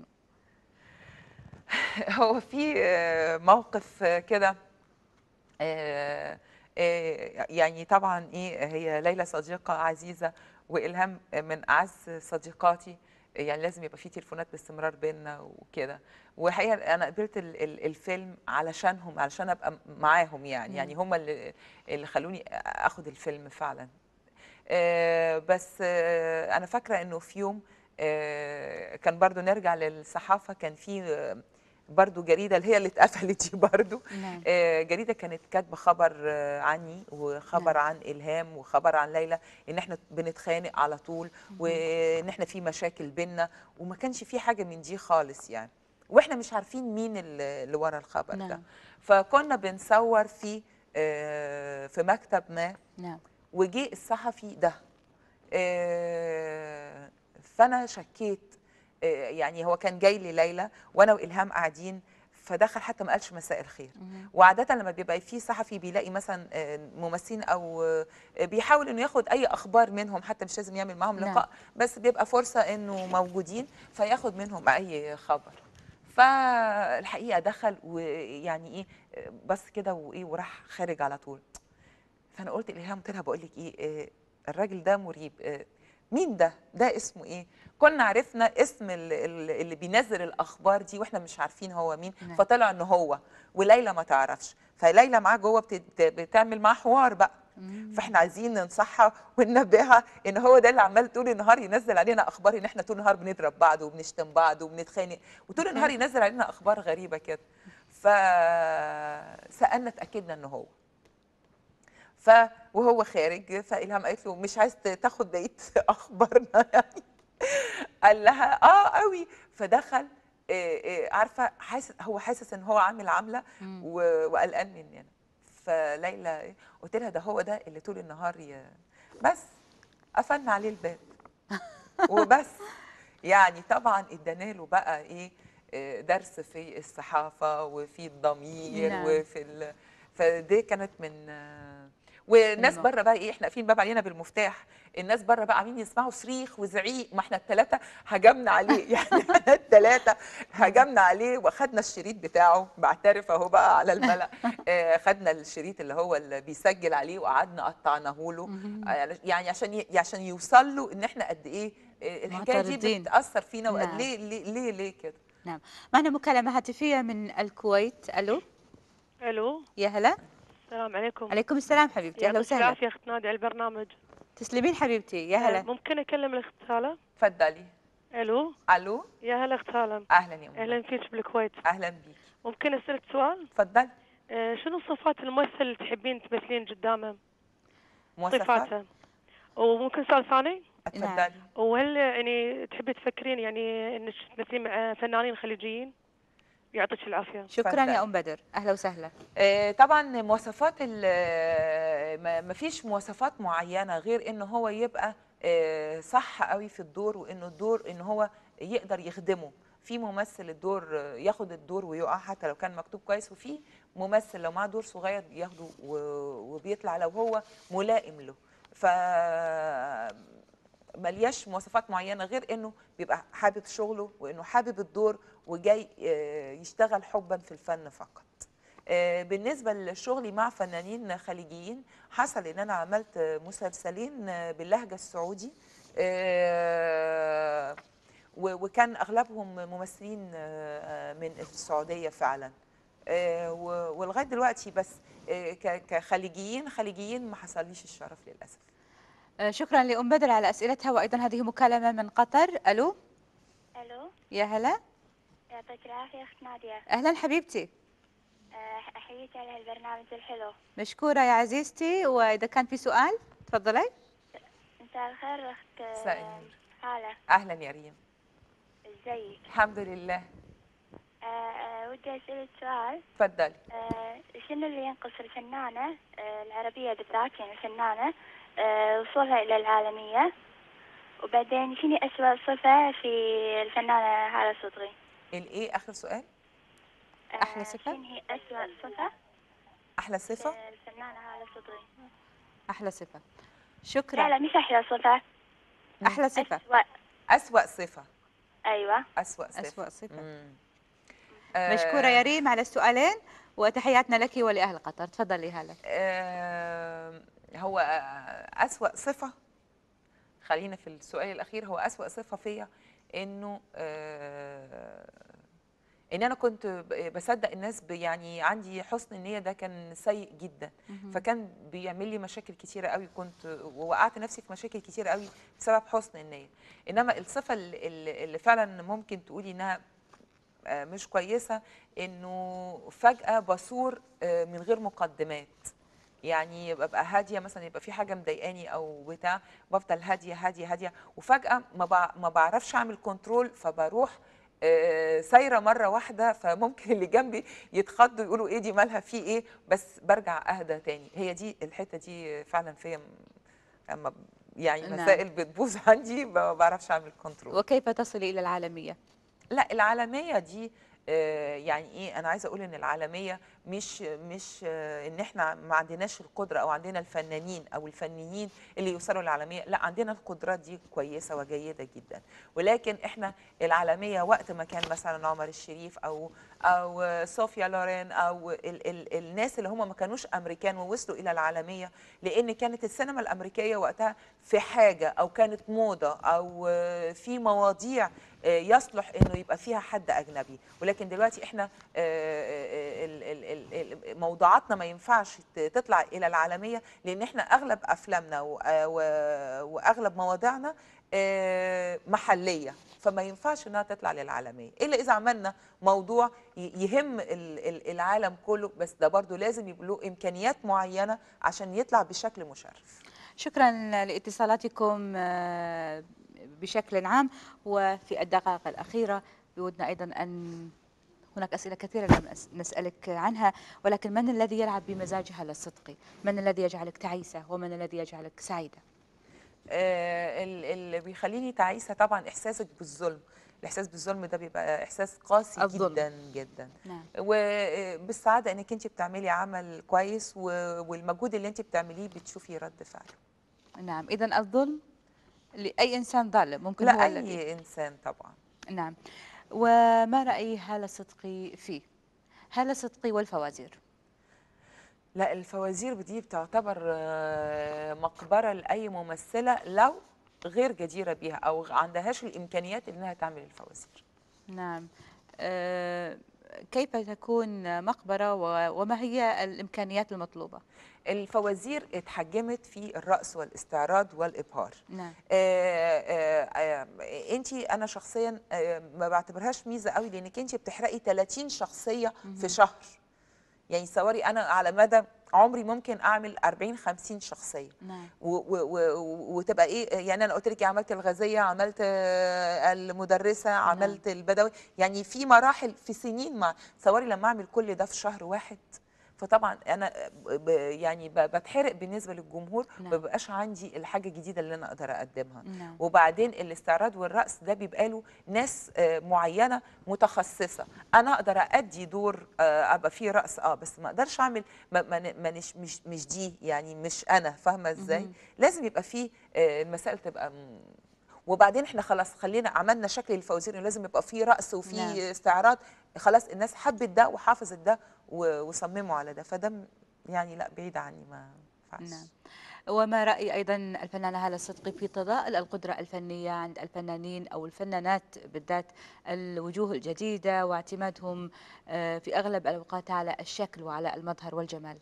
F: هو في آه، موقف آه، كده آه، آه، يعني طبعا ايه هي ليلى صديقه عزيزه والهام من اعز صديقاتي يعني لازم يبقى في تليفونات باستمرار بيننا وكده وحقيقه انا قبلت ال- ال- الفيلم علشانهم علشان ابقى معاهم يعني
A: مم.
F: يعني هم اللي اللي خلوني اخد الفيلم فعلا آه، بس آه، انا فاكره انه في يوم آه، كان برضو نرجع للصحافه كان في آه، برضو جريده اللي هي اللي اتقفلت دي برضو
A: نعم.
F: آه، جريده كانت كاتبه خبر آه، عني وخبر
A: نعم.
F: عن الهام وخبر عن ليلى ان احنا بنتخانق على طول وان احنا في مشاكل بينا وما كانش في حاجه من دي خالص يعني واحنا مش عارفين مين اللي اللي ورا الخبر ده
A: نعم.
F: فكنا بنصور في آه، في مكتب ما
A: نعم
F: وجي الصحفي ده آه، فانا شكيت آه، يعني هو كان جاي لي ليلى وانا والهام قاعدين فدخل حتى ما قالش مساء الخير
A: مهم.
F: وعاده لما بيبقى في صحفي بيلاقي مثلا آه، ممثلين او آه، بيحاول انه ياخد اي اخبار منهم حتى مش لازم يعمل معاهم
A: نعم.
F: لقاء بس بيبقى فرصه انه موجودين فياخد منهم اي خبر فالحقيقه دخل ويعني ايه آه، بس كده وايه وراح خارج على طول فانا قلت الهام قلت لها بقول لك ايه آه، الراجل ده مريب آه، مين ده ده اسمه ايه كنا عرفنا اسم ال- ال- اللي بينزل الاخبار دي واحنا مش عارفين هو مين
A: نعم.
F: فطلع ان هو وليلى ما تعرفش فليلى معاه جوه بت- بتعمل معاه حوار بقى فاحنا عايزين ننصحها وننبهها ان هو ده اللي عمال طول النهار ينزل علينا اخبار ان احنا طول النهار بنضرب بعض وبنشتم بعض وبنتخانق وطول النهار ينزل علينا اخبار غريبه كده فسالنا اتاكدنا ان هو ف وهو خارج فالهام قالت له مش عايز تاخد بقيه اخبارنا يعني قال لها اه قوي فدخل آه، آه، عارفه حاسس هو حاسس ان هو عامل عامله و- وقلقان مننا فليلى إيه؟ قلت لها ده هو ده اللي طول النهار ي... بس قفلنا عليه الباب وبس يعني طبعا ادانا له بقى ايه آه، درس في الصحافه وفي الضمير
A: نعم.
F: وفي ال... فدي كانت من آه، والناس
A: الموقف.
F: بره بقى ايه احنا قافلين الباب علينا بالمفتاح الناس بره بقى عاملين يسمعوا صريخ وزعيق ما احنا الثلاثه هجمنا عليه يعني احنا الثلاثه هجمنا عليه واخدنا الشريط بتاعه بعترف اهو بقى على الملأ آه، خدنا الشريط اللي هو اللي بيسجل عليه وقعدنا قطعناه له آه، يعني عشان ي- عشان يوصل له ان احنا قد ايه آه، الحكايه دي
A: معترضين.
F: بتاثر فينا وقال
A: نعم.
F: ليه ليه ليه, ليه كده
A: نعم معنا مكالمة هاتفية من الكويت ألو
L: الو
A: يا هلا
L: السلام عليكم
A: عليكم السلام حبيبتي أهلا
L: يعطيك
A: وسهلا
L: العافيه اخت نادي على البرنامج
A: تسلمين حبيبتي يا هلا
L: ممكن اكلم الاخت سالة
F: تفضلي
L: الو
F: الو
L: يا هلا اخت سالم
F: اهلا يا أم.
L: اهلا فيك بالكويت
F: اهلا بيك
L: ممكن اسالك سؤال
F: تفضلي
L: آه شنو صفات الممثل اللي تحبين تمثلين قدامه
F: مواصفات
L: صفاته وممكن سؤال ثاني
F: تفضلي
L: وهل يعني تحبي تفكرين يعني انك تمثلين مع فنانين خليجيين يعطيك العافيه
A: شكرا يا أم بدر أهلا وسهلا
F: آه، طبعا مواصفات ال- ما ما فيش مواصفات معينه غير ان هو يبقى آه، صح قوي في الدور وانه الدور ان هو يقدر يخدمه في ممثل الدور آه، ياخد الدور ويقع حتى لو كان مكتوب كويس وفي ممثل لو معاه دور صغير ياخده و- وبيطلع لو هو ملائم له ف ملياش مواصفات معينه غير انه بيبقى حابب شغله وانه حابب الدور وجاي آه، يشتغل حبا في الفن فقط آه، بالنسبه لشغلي مع فنانين خليجيين حصل ان انا عملت آه، مسلسلين آه، باللهجه السعودي آه، و- وكان اغلبهم ممثلين آه، من السعوديه فعلا آه، و- ولغايه دلوقتي بس آه، ك- كخليجيين خليجيين ما حصليش الشرف للاسف
A: آه، شكرا لأم بدر على أسئلتها وأيضا هذه مكالمة من قطر ألو
M: الو
A: يا هلا
M: يعطيك العافيه اخت ناديه
A: أهلا حبيبتي
M: أه، احييك على هالبرنامج الحلو
A: مشكورة يا عزيزتي وإذا كان في سؤال تفضلي
M: مساء الخير اخت أه،
F: مساء النور.
M: هاله
F: اهلا يا ريم
M: ازيك
F: الحمد لله
M: أه، أه، ودي اسالك سؤال
F: تفضلي
M: أه، شنو اللي ينقص الفنانه أه، العربيه بالذات يعني الفنانه أه، وصولها الى العالميه وبعدين شنو اسوأ صفه في الفنانه هاله صدغي
F: الايه اخر سؤال
A: احلى صفه
M: شنو هي اسوأ صفه
F: احلى صفه
M: في الفنانه هاله صدغي
A: أحلى صفة
M: لا
A: شكرا
M: لا مش احلى صفه
A: أحلى صفة
M: أسوأ
F: أسوأ صفة
M: ايوه
F: أسوأ صفة
A: أسوأ صفة
F: آه،
A: مشكورة يا ريم على السؤالين وتحياتنا لك ولأهل قطر تفضلي هلا
F: آه، هو آه، أسوأ صفة خلينا في السؤال الأخير هو أسوأ صفة فيا إنه آه، إن أنا كنت ب- بصدق الناس ب- يعني عندي حسن النية ده كان سيء جدا
A: مهم.
F: فكان بيعمل لي مشاكل كتيرة قوي كنت ووقعت نفسي في مشاكل كتيرة قوي بسبب حسن النية إنما الصفة اللي, اللي اللي فعلا ممكن تقولي إنها آه، مش كويسة إنه فجأة بصور آه، من غير مقدمات يعني ببقى هاديه مثلا يبقى في حاجه مضايقاني او بتاع بفضل هاديه هاديه هاديه وفجاه ما بع- ما بعرفش اعمل كنترول فبروح آه، سايره مره واحده فممكن اللي جنبي يتخضوا يقولوا ايه دي مالها في ايه بس برجع اهدى تاني هي دي الحته دي فعلا فيا م- اما ب- يعني
A: نعم.
F: مسائل بتبوظ عندي ما بعرفش اعمل كنترول
A: وكيف تصلي إلى العالمية
F: لا العالميه دي آه، يعني ايه انا عايزه اقول ان العالميه مش مش آه، ان احنا ما عندناش القدره او عندنا الفنانين او الفنيين اللي يوصلوا للعالميه لا عندنا القدرات دي كويسه وجيده جدا ولكن احنا العالميه وقت ما كان مثلا عمر الشريف او او صوفيا لورين او ال ال الناس اللي هم ما كانوش امريكان ووصلوا الى العالميه لان كانت السينما الامريكيه وقتها في حاجه او كانت موضه او آه، في مواضيع آه، يصلح انه يبقى فيها حد اجنبي ولكن دلوقتي احنا آه، ال- ال- ال- ال- موضوعاتنا ما ينفعش ت- تطلع الى العالميه لان احنا اغلب افلامنا و- آه، و- واغلب مواضيعنا آه، محليه فما ينفعش انها تطلع للعالميه الا اذا عملنا موضوع ي- يهم ال- ال- العالم كله بس ده برضو لازم يبقى له امكانيات معينه عشان يطلع بشكل مشرف
A: شكرا لاتصالاتكم آه، بشكل عام وفي الدقائق الأخيرة بودنا أيضا أن هناك أسئلة كثيرة لم أس- نسألك عنها ولكن من الذي يلعب بمزاجها للصدق من الذي يجعلك تعيسة ومن الذي يجعلك سعيدة
F: آه، ال- اللي بيخليني تعيسه طبعا احساسك بالظلم الاحساس بالظلم ده بيبقى احساس قاسي
A: الظلم.
F: جدا جدا
A: نعم
F: وبالسعاده انك انت بتعملي عمل كويس و- والمجهود اللي انت بتعمليه بتشوفي رد فعله
A: نعم إذا الظلم لأي إنسان ظالم ممكن هو
F: لا
A: الذي
F: اي انسان طبعا
A: نعم وما رأي هالة صدقي فيه هالة صدقي والفوازير
F: لا الفوازير دي بتعتبر آه، مقبره لاي ممثله لو غير جديره بيها او عندهاش الامكانيات انها تعمل الفوازير
A: نعم آه، كيف تكون مقبرة و- وما هي الإمكانيات المطلوبة؟
F: الفوازير اتحجمت في الرقص والاستعراض والابهار
A: نعم
F: انت انا شخصيا آه، ما بعتبرهاش ميزه قوي لانك انت بتحرقي 30 شخصيه في شهر يعني صوري انا على مدى عمري ممكن اعمل 40 50 شخصيه
A: نعم
F: و و و وتبقى ايه يعني انا قلت لك عملت الغازيه عملت آه، المدرسه عملت البدوي يعني في مراحل في سنين مع تصوري لما اعمل كل ده في شهر واحد فطبعا انا ب- يعني ب- بتحرق بالنسبه للجمهور
A: نعم.
F: ما بيبقاش عندي الحاجه الجديده اللي انا اقدر اقدمها
A: نعم.
F: وبعدين الاستعراض والرقص ده بيبقى له ناس آه، معينه متخصصه انا اقدر ادي دور آه، ابقى فيه رقص اه بس ما اقدرش اعمل ما ما ن- ما نش مش مش دي يعني مش انا فاهمه ازاي
A: مهم.
F: لازم يبقى فيه آه، المسائل تبقى م- وبعدين احنا خلاص خلينا عملنا شكل الفوازير إنه لازم يبقى فيه رقص وفيه
A: نعم.
F: استعراض خلاص الناس حبت ده وحافظت ده و- وصمموا على ده فده م- يعني لا بعيد عني ما ينفعش
A: نعم وما رأي أيضا الفنانة هالة الصدقي في تضاءل القدرة الفنية عند الفنانين أو الفنانات بالذات الوجوه الجديدة واعتمادهم آه، في أغلب الأوقات على الشكل وعلى المظهر والجمال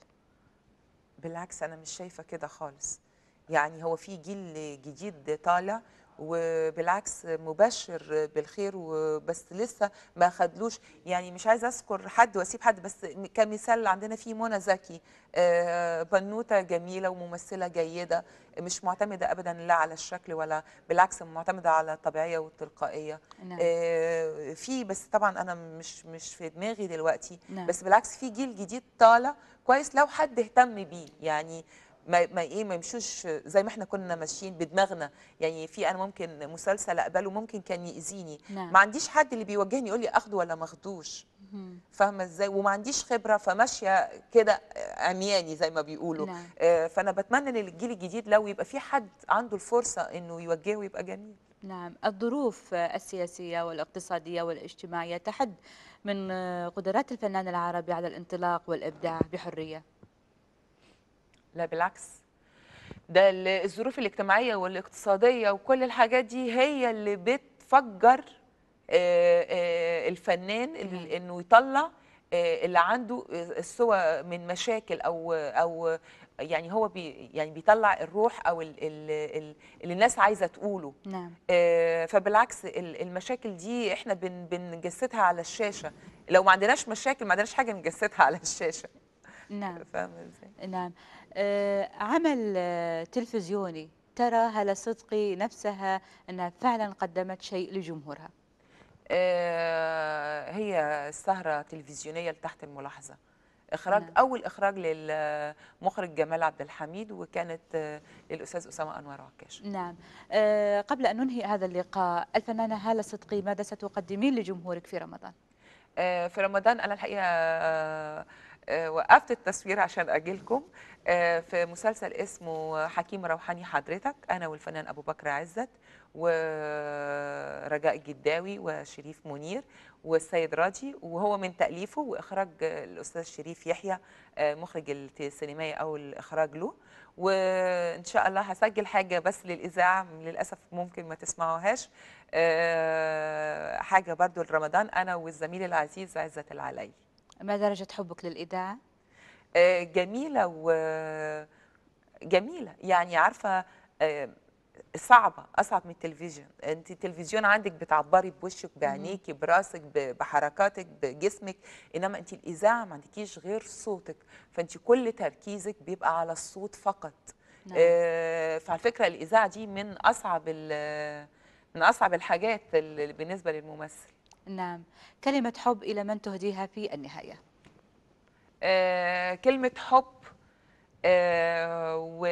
F: بالعكس انا مش شايفه كده خالص يعني هو في جيل جديد طالع وبالعكس مبشر بالخير وبس لسه ما خدلوش يعني مش عايزه اذكر حد واسيب حد بس كمثال عندنا في منى زكي آه، بنوته جميله وممثله جيده مش معتمده ابدا لا على الشكل ولا بالعكس معتمده على الطبيعيه والتلقائيه
A: نعم.
F: آه، في بس طبعا انا مش مش في دماغي دلوقتي
A: نعم.
F: بس بالعكس في جيل جديد طالع كويس لو حد اهتم بيه يعني ما ما ايه ما يمشوش زي ما احنا كنا ماشيين بدماغنا يعني في انا ممكن مسلسل اقبله ممكن كان يأذيني
A: نعم.
F: ما عنديش حد اللي بيوجهني يقول لي اخده ولا ما اخدوش
A: مهم.
F: فاهمه ازاي وما عنديش خبره فماشيه كده عمياني زي ما بيقولوا
A: نعم.
F: آه، فانا بتمنى ان الجيل الجديد لو يبقى في حد عنده الفرصه انه يوجهه يبقى جميل
A: نعم الظروف السياسية والاقتصادية والاجتماعية تحد من قدرات الفنان العربي على الانطلاق والإبداع بحرية
F: لا بالعكس ده ال- الظروف الاجتماعية والاقتصادية وكل الحاجات دي هي اللي بتفجر آه، آه، الفنان ال- انه يطلع آه، اللي عنده السوى من مشاكل او او يعني هو بي يعني بيطلع الروح او ال- ال- ال- اللي الناس عايزه تقوله
A: نعم
F: آه، فبالعكس ال- المشاكل دي احنا بن بنجسدها على الشاشه لو ما عندناش مشاكل ما عندناش حاجه نجسدها على الشاشه
A: نعم
F: فاهمه ازاي
A: نعم آه، عمل آه، تلفزيوني ترى هالة صدقي نفسها أنها فعلا قدمت شيء لجمهورها
F: آه، هي السهرة التلفزيونية اللي تحت الملاحظة إخراج
A: نعم.
F: أول إخراج للمخرج جمال عبد الحميد وكانت آه، للأستاذ أسامة أنور عكاش
A: نعم آه، قبل أن ننهي هذا اللقاء الفنانة هالة صدقي ماذا ستقدمين لجمهورك في رمضان؟
F: آه، في رمضان أنا الحقيقة آه، آه، وقفت التصوير عشان أجيلكم آه، في مسلسل اسمه حكيم روحاني حضرتك أنا والفنان أبو بكر عزت ورجاء الجداوي وشريف منير والسيد راجي وهو من تأليفه وإخراج الأستاذ شريف يحيى آه، مخرج السينمائي أو الإخراج له وإن شاء الله هسجل حاجة بس للإذاعة للأسف ممكن ما تسمعوهاش آه، حاجة برضو لرمضان أنا والزميل العزيز عزت العلي
A: ما درجة حبك للإذاعة؟
F: آه، جميلة و جميلة يعني عارفة آه، صعبة أصعب من التلفزيون أنت التلفزيون عندك بتعبري بوشك بعينيكي براسك ب- بحركاتك بجسمك إنما أنت الإذاعة ما عندكيش غير صوتك فأنت كل تركيزك بيبقى على الصوت فقط
A: نعم.
F: آه، فعلى فكرة الإذاعة دي من أصعب ال- من أصعب الحاجات اللي بالنسبة للممثل
A: نعم كلمة حب إلى من تهديها في النهاية
F: آه، كلمة حب آه، و...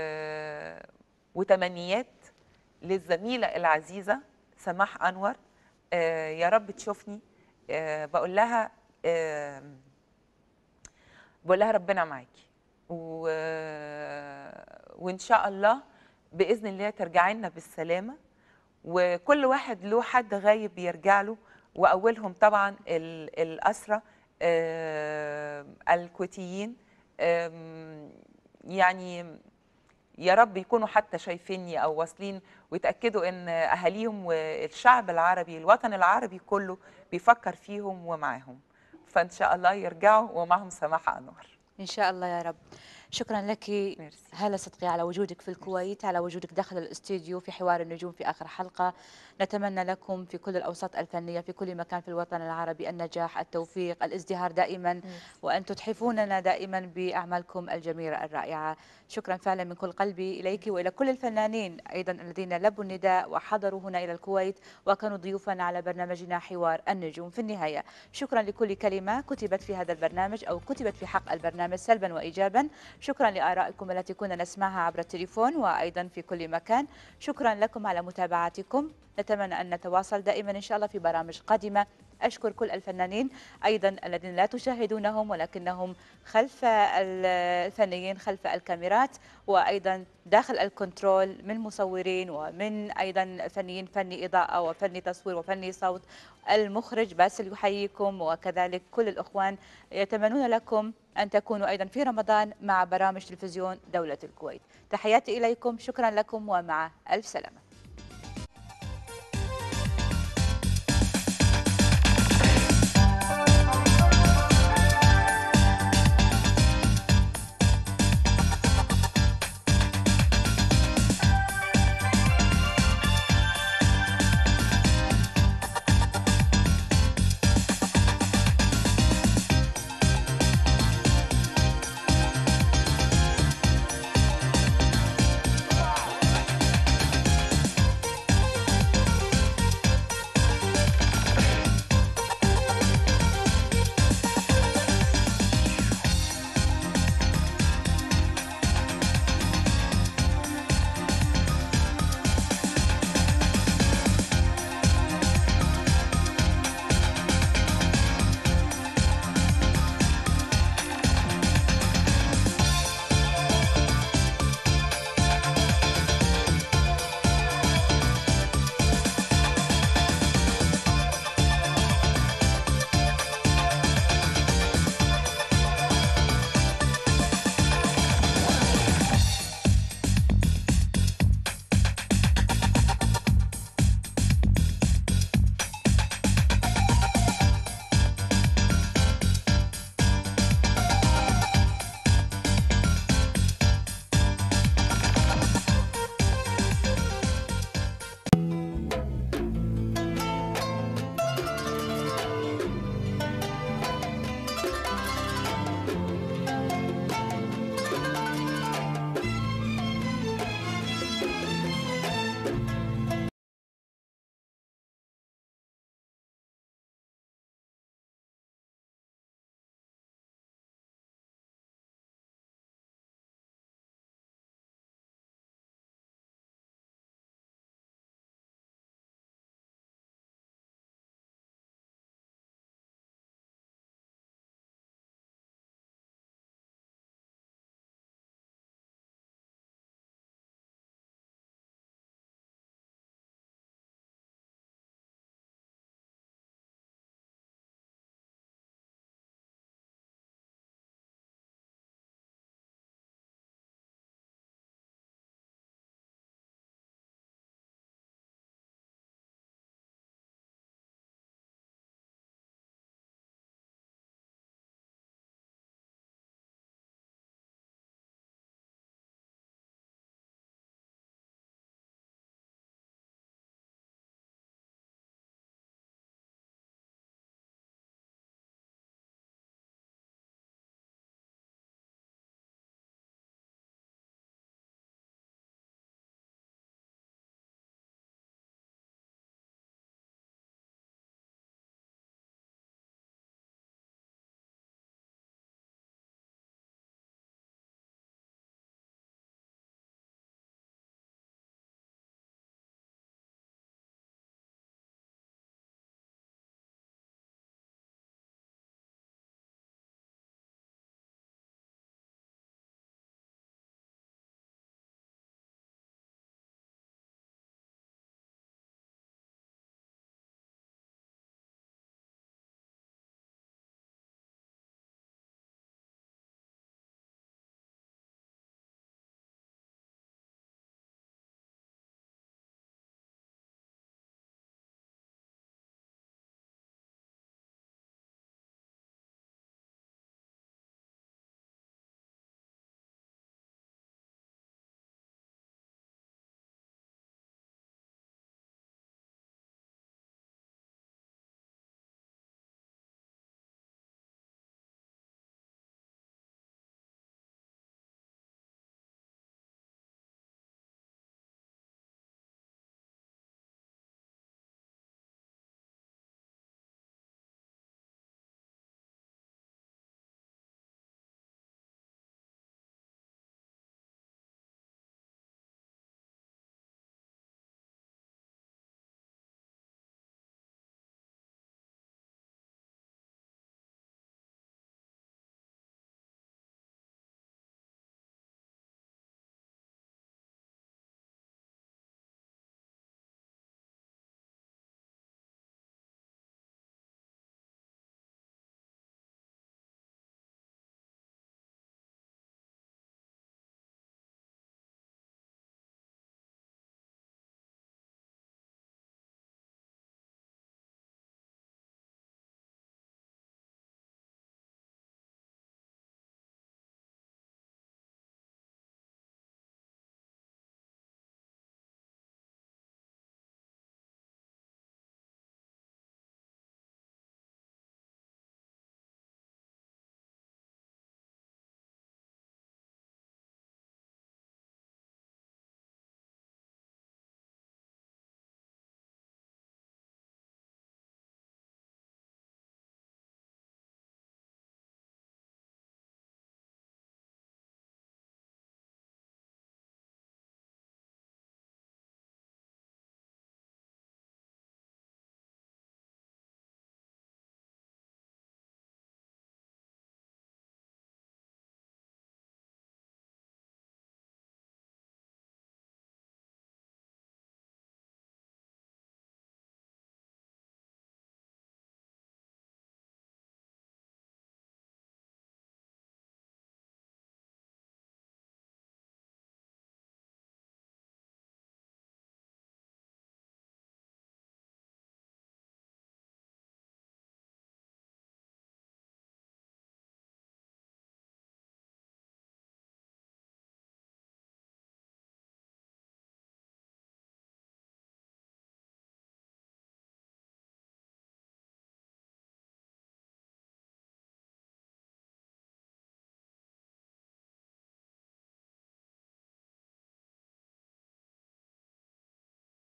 F: وتمنيات للزميلة العزيزة سماح أنور آه، يا رب تشوفني آه، بقول لها آه، بقول لها ربنا معاكي و... وإن شاء الله بإذن الله ترجعي لنا بالسلامة وكل واحد له حد غايب يرجع له واولهم طبعا ال- الاسرى آه، الكويتيين آم، يعني يا رب يكونوا حتى شايفيني او واصلين ويتاكدوا ان اهاليهم والشعب العربي الوطن العربي كله بيفكر فيهم ومعاهم فان شاء الله يرجعوا ومعهم سماحه انوار
A: إن شاء الله يا رب شكرا لك هالة صدقي على وجودك في الكويت على وجودك داخل الاستديو في حوار النجوم في آخر حلقة نتمنى لكم في كل الأوساط الفنية في كل مكان في الوطن العربي النجاح التوفيق الازدهار دائما وأن تتحفوننا دائما بأعمالكم الجميلة الرائعة شكرا فعلا من كل قلبي إليك وإلى كل الفنانين أيضا الذين لبوا النداء وحضروا هنا إلى الكويت وكانوا ضيوفنا على برنامجنا حوار النجوم في النهاية شكرا لكل كلمة كتبت في هذا البرنامج أو كتبت في حق البرنامج سلبا وإيجابا شكرا لآرائكم التي كنا نسمعها عبر التليفون وأيضا في كل مكان شكرا لكم على متابعتكم نتمنى أن نتواصل دائما إن شاء الله في برامج قادمة أشكر كل الفنانين أيضا الذين لا تشاهدونهم ولكنهم خلف الفنيين خلف الكاميرات وأيضا داخل الكنترول من مصورين ومن أيضا فنيين فني إضاءة وفني تصوير وفني صوت المخرج باسل يحييكم وكذلك كل الأخوان يتمنون لكم أن تكونوا أيضا في رمضان مع برامج تلفزيون دولة الكويت تحياتي إليكم شكرا لكم ومع ألف سلامة